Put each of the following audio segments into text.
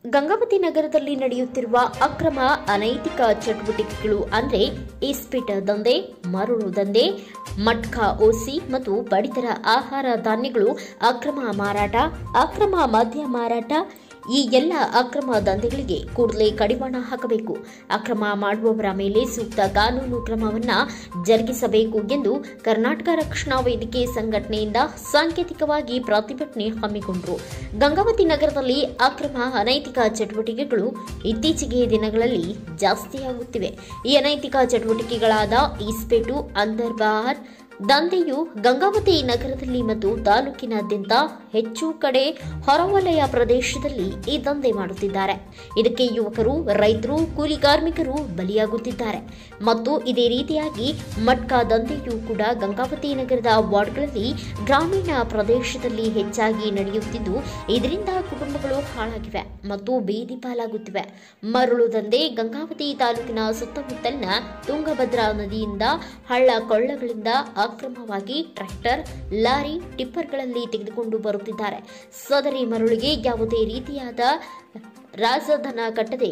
ಗಂಗಾವತಿ ನಗರದಲ್ಲಿ ನಡೆಯುತ್ತಿರುವ ಅಕ್ರಮ ಅನೈತಿಕ ಚಟುವಟಿಕೆಗಳು ಅಂದ್ರೆ ಇಸ್ಪಿಟ್ ದಂಧೆ ಮರಳು ದಂಧೆ ಮಟ್ಕಾ ಓಸಿ ಮತ್ತು ಪಡಿತರ ಆಹಾರ ಧಾನ್ಯಗಳು ಅಕ್ರಮ ಮಾರಾಟ ಅಕ್ರಮ ಮದ್ಯ ಮಾರಾಟ ಈ ಎಲ್ಲ ಅಕ್ರಮ ದಂಧೆಗಳಿಗೆ ಕೂಡಲೇ ಕಡಿವಾಣ ಹಾಕಬೇಕು ಅಕ್ರಮ ಮಾಡುವವರ ಮೇಲೆ ಸೂಕ್ತ ಕಾನೂನು ಕ್ರಮವನ್ನ ಜರುಗಿಸಬೇಕು ಎಂದು ಕರ್ನಾಟಕ ರಕ್ಷಣಾ ವೇದಿಕೆ ಸಂಘಟನೆಯಿಂದ ಸಾಂಕೇತಿಕವಾಗಿ ಪ್ರತಿಭಟನೆ ಹಮ್ಮಿಕೊಂಡರು ಗಂಗಾವತಿ ನಗರದಲ್ಲಿ ಅಕ್ರಮ ಅನೈತಿಕ ಚಟುವಟಿಕೆಗಳು ಇತ್ತೀಚೆಗೆ ದಿನಗಳಲ್ಲಿ ಜಾಸ್ತಿಯಾಗುತ್ತಿವೆ ಈ ಅನೈತಿಕ ಚಟುವಟಿಕೆಗಳಾದ ಈಸ್ಪೇಟು ಅಂದರ್ಬಾರ್ ದಂಧೆಯು ಗಂಗಾವತಿ ನಗರದಲ್ಲಿ ಮತ್ತು ತಾಲೂಕಿನಾದ್ಯಂತ ಹೆಚ್ಚು ಕಡೆ ಹೊರವಲಯ ಪ್ರದೇಶದಲ್ಲಿ ಈ ದಂಧೆ ಮಾಡುತ್ತಿದ್ದಾರೆ ಇದಕ್ಕೆ ಯುವಕರು ರೈತರು ಕೂಲಿ ಕಾರ್ಮಿಕರು ಬಲಿಯಾಗುತ್ತಿದ್ದಾರೆ ಮತ್ತು ಇದೇ ರೀತಿಯಾಗಿ ಮಟ್ಕಾ ದಂಧೆಯೂ ಕೂಡ ಗಂಗಾವತಿ ನಗರದ ವಾರ್ಡ್ಗಳಲ್ಲಿ ಗ್ರಾಮೀಣ ಪ್ರದೇಶದಲ್ಲಿ ಹೆಚ್ಚಾಗಿ ನಡೆಯುತ್ತಿದ್ದು ಇದರಿಂದ ಕುಟುಂಬಗಳು ಹಾಳಾಗಿವೆ ಮತ್ತು ಬೀದಿ ಪಾಲಾಗುತ್ತಿವೆ ಮರಳು ದಂಧೆ ಗಂಗಾವತಿ ತಾಲೂಕಿನ ಸುತ್ತಮುತ್ತಲಿನ ತುಂಗಭದ್ರಾ ನದಿಯಿಂದ ಹಳ್ಳ ಕೊಳ್ಳಗಳಿಂದ ಅಕ್ರಮವಾಗಿ ಟ್ರ್ಯಾಕ್ಟರ್ ಲಾರಿ ಟಿಪ್ಪರ್ಗಳಲ್ಲಿ ತೆಗೆದುಕೊಂಡು ಬರುತ್ತಿದ್ದಾರೆ ಸದರಿ ಮರಳಿಗೆ ಯಾವುದೇ ರೀತಿಯಾದ ರಾಜಧನ ಕಟ್ಟದೆ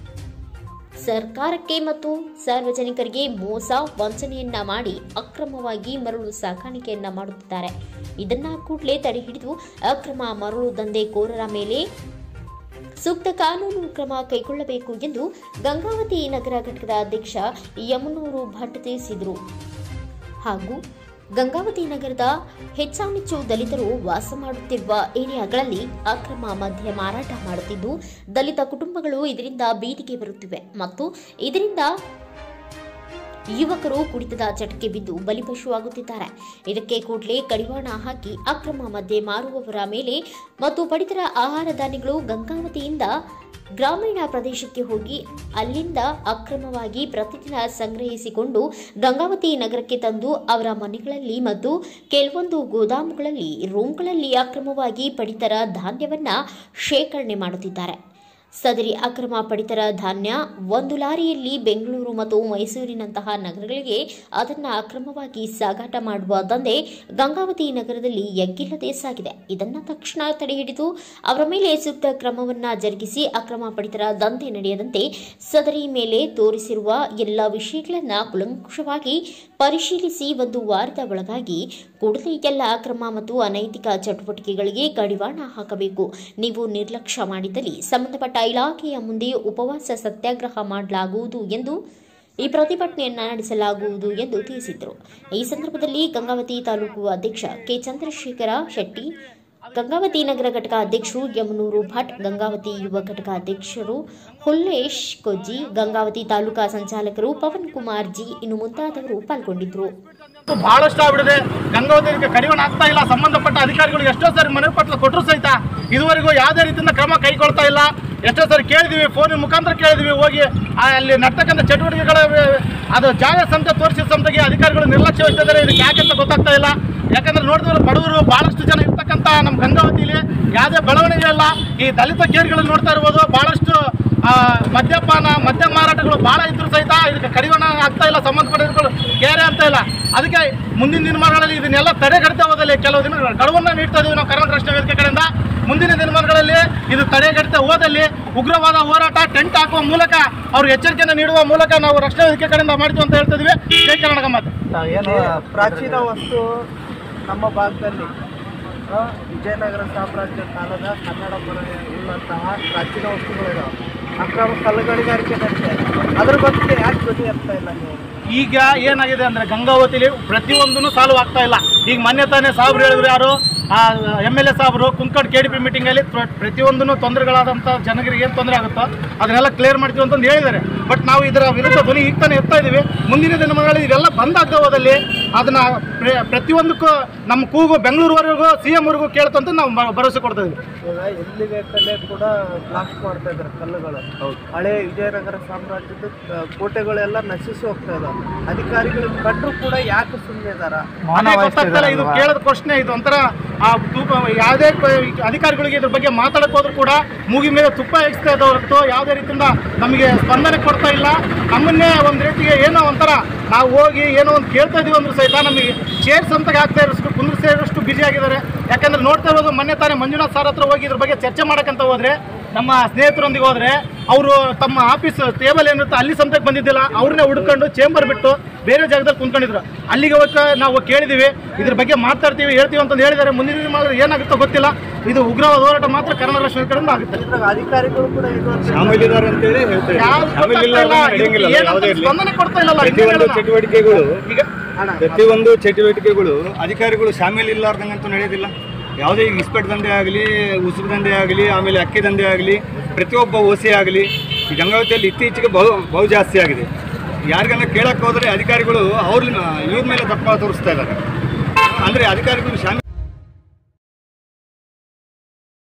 ಸರ್ಕಾರಕ್ಕೆ ಮತ್ತು ಸಾರ್ವಜನಿಕರಿಗೆ ಮೋಸ ವಂಚನೆಯನ್ನ ಮಾಡಿ ಅಕ್ರಮವಾಗಿ ಮರಳು ಸಾಕಾಣಿಕೆಯನ್ನ ಮಾಡುತ್ತಿದ್ದಾರೆ ಇದನ್ನ ಕೂಡಲೇ ತಡೆಹಿಡಿದು ಅಕ್ರಮ ಮರಳು ದಂಧೆಕೋರರ ಮೇಲೆ ಸೂಕ್ತ ಕಾನೂನು ಕ್ರಮ ಕೈಗೊಳ್ಳಬೇಕು ಎಂದು ಗಂಗಾವತಿ ನಗರ ಘಟಕದ ಅಧ್ಯಕ್ಷ ಯಮನೂರು ಭಟ್ ತಿಳಿಸಿದರು ಹಾಗೂ ಗಂಗಾವತಿ ನಗರದ ಹೆಚ್ಚಾನೆಚ್ಚು ದಲಿತರು ವಾಸ ಮಾಡುತ್ತಿರುವ ಏರಿಯಾಗಳಲ್ಲಿ ಅಕ್ರಮ ಮದ್ಯ ಮಾರಾಟ ಮಾಡುತ್ತಿದ್ದು ದಲಿತ ಕುಟುಂಬಗಳು ಇದರಿಂದ ಬೀದಿಗೆ ಬರುತ್ತಿವೆ ಮತ್ತು ಇದರಿಂದ ಯುವಕರು ಕುಡಿತದ ಚಟಕ್ಕೆ ಬಿದ್ದು ಬಲಿಪಶುವಾಗುತ್ತಿದ್ದಾರೆ ಇದಕ್ಕೆ ಕೂಡಲೇ ಕಡಿವಾಣ ಹಾಕಿ ಅಕ್ರಮ ಮದ್ಯ ಮಾರುವವರ ಮೇಲೆ ಮತ್ತು ಪಡಿತರ ಆಹಾರ ಧಾನ್ಯಗಳು ಗಂಗಾವತಿಯಿಂದ ಗ್ರಾಮೀಣ ಪ್ರದೇಶಕ್ಕೆ ಹೋಗಿ ಅಲ್ಲಿಂದ ಅಕ್ರಮವಾಗಿ ಪ್ರತಿದಿನ ಸಂಗ್ರಹಿಸಿಕೊಂಡು ಗಂಗಾವತಿ ನಗರಕ್ಕೆ ತಂದು ಅವರ ಮನೆಗಳಲ್ಲಿ ಮತ್ತು ಕೆಲವೊಂದು ಗೋದಾಮುಗಳಲ್ಲಿ ರೂಮ್ಗಳಲ್ಲಿ ಅಕ್ರಮವಾಗಿ ಪಡಿತರ ಧಾನ್ಯವನ್ನ ಶೇಖರಣೆ ಮಾಡುತ್ತಿದ್ದಾರೆ ಸದರಿ ಅಕ್ರಮ ಪಡಿತರ ಧಾನ್ಯ ಒಂದು ಲಾರಿಯಲ್ಲಿ ಬೆಂಗಳೂರು ಮತ್ತು ಮೈಸೂರಿನಂತಹ ನಗರಗಳಿಗೆ ಅದನ್ನು ಅಕ್ರಮವಾಗಿ ಸಾಗಾಟ ಮಾಡುವ ದಂಧೆ ಗಂಗಾವತಿ ನಗರದಲ್ಲಿ ಎಗ್ಗಿಲ್ಲದೆ ಸಾಗಿದೆ ಇದನ್ನು ತಕ್ಷಣ ತಡೆಹಿಡಿದು ಅವರ ಮೇಲೆ ಸೂಕ್ತ ಕ್ರಮವನ್ನ ಜರುಗಿಸಿ ಅಕ್ರಮ ಪಡಿತರ ದಂಧೆ ನಡೆಯದಂತೆ ಸದರಿ ಮೇಲೆ ತೋರಿಸಿರುವ ಎಲ್ಲ ವಿಷಯಗಳನ್ನು ಕುಲಂಕುಷವಾಗಿ ಪರಿಶೀಲಿಸಿ ಒಂದು ವಾರದ ಒಳಗಾಗಿ ಕೂಡಲೇ ಎಲ್ಲ ಅಕ್ರಮ ಮತ್ತು ಅನೈತಿಕ ಚಟುವಟಿಕೆಗಳಿಗೆ ಕಡಿವಾಣ ಹಾಕಬೇಕು ನೀವು ನಿರ್ಲಕ್ಷ್ಯ ಮಾಡಿದಲ್ಲಿ ಸಂಬಂಧಪಟ್ಟ ಇಲಾಖೆಯ ಮುಂದೆ ಉಪವಾಸ ಸತ್ಯಾಗ್ರಹ ಮಾಡಲಾಗುವುದು ಎಂದು ಈ ಪ್ರತಿಭಟನೆಯನ್ನ ನಡೆಸಲಾಗುವುದು ಎಂದು ತಿಳಿಸಿದರು ಈ ಸಂದರ್ಭದಲ್ಲಿ ಗಂಗಾವತಿ ತಾಲೂಕು ಅಧ್ಯಕ್ಷ ಕೆ ಚಂದ್ರಶೇಖರ ಶೆಟ್ಟಿ ಗಂಗಾವತಿ ನಗರ ಘಟಕ ಅಧ್ಯಕ್ಷರು ಯಮನೂರು ಭಟ್ ಗಂಗಾವತಿ ಯುವ ಘಟಕ ಅಧ್ಯಕ್ಷರು ಹುಲ್ಲೇಶ್ ಕೊಜ್ಜಿ ಗಂಗಾವತಿ ತಾಲೂಕಾ ಸಂಚಾಲಕರು ಪವನ್ ಕುಮಾರ್ ಜಿ ಇನ್ನು ಮುಂತಾದವರು ಪಾಲ್ಗೊಂಡಿದ್ದರು ಬಹಳಷ್ಟು ಆಗ್ಬಿಡಿದೆ ಗಂಗಾವತಿಗೆ ಕಡಿವಾಣ ಆಗ್ತಾ ಇಲ್ಲ ಸಂಬಂಧಪಟ್ಟ ಅಧಿಕಾರಿಗಳು ಎಷ್ಟೋ ಸಾರಿ ಮನವಿ ಪತ್ರ ಕೊಟ್ಟರು ಸಹಿತ ಇದುವರೆಗೂ ಯಾವುದೇ ರೀತಿಯಿಂದ ಕ್ರಮ ಕೈಗೊಳ್ತಾ ಇಲ್ಲ ಎಷ್ಟೋ ಸಾರಿ ಕೇಳಿದೀವಿ ಫೋನ್ ಮುಖಾಂತರ ಕೇಳಿದೀವಿ ಹೋಗಿ ಆ ಅಲ್ಲಿ ನಡ್ತಕ್ಕಂಥ ಚಟುವಟಿಕೆಗಳ ವೆ- ಅದು ಜಾಗ ಸಂತೆ ತೋರಿಸಿದ ಸಂತೆಗೆ ಅಧಿಕಾರಿಗಳು ನಿರ್ಲಕ್ಷ್ಯ ವಹಿಸ್ತಿದ್ದಾರೆ ಇದಕ್ಕೆ ಯಾಕಂತ ಗೊತ್ತಾಗ್ತಾ ಇಲ್ಲ ಯಾಕಂದ್ರೆ ನೋಡಿದ್ರೆ ಬಡವರು ಬಹಳಷ್ಟು ಜನ ಇರ್ತಕ್ಕಂಥ ನಮ್ಮ ಗಂಗಾವತಿಲಿ ಯಾವುದೇ ಬೆಳವಣಿಗೆ ಇಲ್ಲ ಈ ದಲಿತ ಕೇರ್ಗಳನ್ನು ನೋಡ್ತಾ ಇರ್ಬೋದು ಬಹಳಷ್ಟು ಆ, ಮದ್ಯಪಾನ ಮದ್ಯ ಮಾರಾಟಗಳು ಬಹಳ ಇದ್ರು ಸಹಿತ ಇದಕ್ಕೆ ಕಡಿವಾಣ ಆಗ್ತಾ ಇಲ್ಲ ಸಂಬಂಧಪಟ್ಟಿದ್ರು ಕೇರೆ ಅಂತ ಇಲ್ಲ ಅದಕ್ಕೆ ಮುಂದಿನ ದಿನಮಾನಗಳಲ್ಲಿ ಇದನ್ನೆಲ್ಲ ತಡೆಗಟ್ಟೆ ಹೋದಲ್ಲಿ ಕೆಲವು ದಿನ ಗಡುವನ್ನ ನೀಡ್ತಾ ಇದೀವಿ ನಾವು ಕರ್ನಾಟಕ ರಾಷ್ಟ್ರ ವೇದಿಕೆ ಕಡೆಯಿಂದ ಮುಂದಿನ ದಿನಮಾನಗಳಲ್ಲಿ ಇದು ತಡೆಗಟ್ಟೆ ಹೋದಲ್ಲಿ ಉಗ್ರವಾದ ಹೋರಾಟ ಟೆಂಟ್ ಹಾಕುವ ಮೂಲಕ ಅವ್ರಿಗೆ ಎಚ್ಚರಿಕೆಯನ್ನು ನೀಡುವ ಮೂಲಕ ನಾವು ರಕ್ಷಣಾ ವೇದಿಕೆ ಕಡೆಯಿಂದ ಮಾಡ್ತೀವಿ ಅಂತ ಹೇಳ್ತಾ ಇದೀವಿ ಜೈ ಕರ್ನಾಟಕ ಮಾತು ಏನು ಪ್ರಾಚೀನ ವಸ್ತು ನಮ್ಮ ಭಾಗದಲ್ಲಿ ಆ, ವಿಜಯನಗರ ಸಾಮ್ರಾಜ್ಯ ಕಾಲದ ಕನ್ನಡ ಮನೆ ಉಳ್ಳಂತಹ ಪ್ರಾಚೀನ ವಸ್ತುಗಳಿದಾವೆ ಅಕ್ರಮ ಕಲ್ಲುಗಣಿಗಾರಿಕೆ ನಡೀತಾ ಇದೆ ಅದ್ರ ಬಗ್ಗೆ ಯಾಕೆ ಧ್ವನಿ ಎತ್ತಾ ಇಲ್ಲ ನೀವು ಈಗ ಏನಾಗಿದೆ ಅಂದ್ರೆ ಗಂಗಾವತಿಲಿ ಪ್ರತಿಯೊಂದೂ ಸಾಲ್ವ್ ಆಗ್ತಾ ಇಲ್ಲ ಈಗ ಮೊನ್ನೆ ತಾನೇ ಸಾಬ್ರು ಹೇಳಿದ್ರು ಯಾರು ಎಮ್ ಎಲ್ ಎ ಸಾಬ್ರು ಕುಂಕಡ್ ಕೆ ಡಿ ಪಿ ಮೀಟಿಂಗಲ್ಲಿ ಪ್ರತಿಯೊಂದೂ ತೊಂದರೆಗಳಾದಂಥ ಜನರಿಗೆ ಏನು ತೊಂದರೆ ಆಗುತ್ತೋ ಅದನ್ನೆಲ್ಲ ಕ್ಲಿಯರ್ ಮಾಡ್ತೀವಿ ಅಂತಂದು ಹೇಳಿದ್ದಾರೆ ಬಟ್ ನಾವು ಇದರ ವಿರುದ್ಧ ಧ್ವನಿ ಈಗ ತಾನೇ ಎತ್ತಾ ಇದ್ದೀವಿ ಮುಂದಿನ ದಿನಗಳಲ್ಲಿ ಇದೆಲ್ಲ ಬಂದಾಗ್ತಾ ಹೋದಲ್ಲಿ ಅದನ್ನ ಪ್ರ- ಪ್ರತಿಯೊಂದಕ್ಕೂ ನಮ್ಮ ಕೂಗು ಬೆಂಗಳೂರುವರೆಗೂ ಸಿ ಎಮ್ವರೆಗೂ ಕೇಳ್ತಂತ ನಾವು ಭ- ಭರವಸೆ ಕೊಡ್ತಾ ಇದ್ದೀವಿ ಈಗ ಎಲ್ಲಿ ಬೇಕಲ್ಲೇ ಕೂಡ ಬ್ಲಾಸ್ಟ್ ಮಾಡ್ತಾ ಇದ್ದಾರೆ ಕಲ್ಲುಗಳು ಹಳೆ ವಿಜಯನಗರ ಸಾಮ್ರಾಜ್ಯದ ಆ, ಕೋಟೆಗಳೆಲ್ಲ ನಶಿಸಿ ಹೋಗ್ತಾ ಇದಾವೆ ಅಧಿಕಾರಿಗಳು ಕಂಡ್ರು ಕೂಡ ಯಾಕೆ ಸುಮ್ಮನೆ ಇದಾರ ಅದೇ ಗೊತ್ತಾಗ್ತಿಲ್ಲ ಇದು ಕೇಳದ ಪ್ರಶ್ನೆ ಇದು ಒಂಥರ ಆ ತೂಕ ಯಾವುದೇ ಕ- ಅಧಿಕಾರಿಗಳಿಗೆ ಇದ್ರ ಬಗ್ಗೆ ಮಾತಾಡಕ್ ಹೋದ್ರು ಕೂಡ ಮೂಗಿ ಮೇಲೆ ತುಪ್ಪ ಹೆಚ್ಚಿಸ್ತಾ ಇದ್ದಾವೆ ಹೊರತು ಯಾವುದೇ ರೀತಿಯಿಂದ ನಮಗೆ ಸ್ಪಂದನೆ ಕೊಡ್ತಾ ಇಲ್ಲ ನಮ್ಮನ್ನೇ ಒಂದು ರೀತಿಗೆ ಏನೋ ಒಂಥರ ನಾವು ಹೋಗಿ ಏನೋ ಒಂದು ಕೇಳ್ತಾ ಇದೀವಿ ಅಂದ್ರೂ ಸಹಿತ ನಮಗೆ ಚೇರ್ಸ್ ಅಂತ ಆಗ್ತಾ ಇರೋಷ್ಟು ಕುಂದ್ರಿಸಿ ಇರೋಷ್ಟು ಬಿಜಿ ಆಗಿದ್ದಾರೆ ಯಾಕಂದ್ರೆ ನೋಡ್ತಾ ಇರೋದು ಮೊನ್ನೆ ತಾನೇ ಮಂಜುನಾಥ್ ಸರ್ ಹತ್ರ ಹೋಗಿ ಇದ್ರ ಬಗ್ಗೆ ಚರ್ಚೆ ಮಾಡಕ್ಕಂತ ಹೋದ್ರೆ ನಮ್ಮ ಸ್ನೇಹಿತರೊಂದಿಗೆ ಹೋದ್ರೆ ಅವರು ತಮ್ಮ ಆಫೀಸ್ ಟೇಬಲ್ ಏನಿರುತ್ತೆ ಅಲ್ಲಿ ಸಂತೆಗೆ ಬಂದಿದ್ದಿಲ್ಲ ಅವ್ರನ್ನೇ ಹುಡ್ಕೊಂಡು ಚೇಂಬರ್ ಬಿಟ್ಟು ಬೇರೆ ಜಾಗದಲ್ಲಿ ಕುಂತ್ಕೊಂಡಿದ್ರು ಅಲ್ಲಿಗೆ ಹೋಗಿ ನಾವು ಕೇಳಿದೀವಿ ಇದ್ರ ಬಗ್ಗೆ ಮಾತಾಡ್ತೀವಿ ಹೇಳ್ತೀವಿ ಅಂತಂದು ಹೇಳಿದ್ದಾರೆ ಮುಂದಿನ ದಿನ ಮಾತ್ರ ಏನಾಗುತ್ತೋ ಗೊತ್ತಿಲ್ಲ ಇದು ಉಗ್ರವಾದ ಹೋರಾಟ ಮಾತ್ರ ಕನ್ನಡ ರಾಷ್ಟ್ರ ಕಡೆಯಿಂದ ಆಗುತ್ತೆ ಇದ್ರಾಗ ಅಧಿಕಾರಿಗಳು ಕೂಡ ಇರುವಂತ ಶಾಮಿಲಿದ್ದಾರೆ ಅಂತೇಳಿ ಹೇಳ್ತಾರೆ ಯಾವ್ದು ಶಾಮಿಲಿಲ್ಲ ಗೊತ್ತಾಗ್ತಾ ಇಲ್ಲ. ನಡೆಯಂಗಿಲ್ಲ ಏನಂತ ಯಾವುದೇ ಇರಲಿ ಸ್ಪಂದನೆ ಕೊಡ್ತಾ ಇಲ್ಲಲ್ಲ ಪ್ರತಿಯೊಂದು ಇನ್ನೇನ್ ಹೇಳೋಣ? ಚಟುವಟಿಕೆಗಳು ಈಗ ಅಣ್ಣ ಪ್ರತಿಯೊಂದು ಚಟುವಟಿಕೆಗಳು ಅಧಿಕಾರಿಗಳು ಶಾಮೀಲ್ ಇಲ್ಲಾರ್ದಂಗಂತೂ ನಡೆಯೋದಿಲ್ಲ ಯಾವುದೇ ಈಗ ಇಸ್ಪೆಟ್ ದಂಧೆ ಆಗಲಿ ಉಸುರು ದಂಧೆ ಆಗಲಿ ಆಮೇಲೆ ಅಕ್ಕಿ ದಂಧೆ ಆಗಲಿ ಪ್ರತಿಯೊಬ್ಬ ಓಸಿ ಆಗಲಿ ಈ ಗಂಗಾವತಿಯಲ್ಲಿ ಇತ್ತೀಚೆಗೆ ಬಹು ಬಹು ಜಾಸ್ತಿ ಆಗಿದೆ ಯಾರಿಗನ್ನ ಕೇಳಕ್ಕೆ ಹೋದರೆ ಅಧಿಕಾರಿಗಳು ಅವ್ರ ಇವ್ರ ಮೇಲೆ ತಪ್ಪ ತೋರಿಸ್ತಾ ಇದ್ದಾರೆ ಅಂದರೆ ಅಧಿಕಾರಿಗಳು ಶಾಮೀಲ್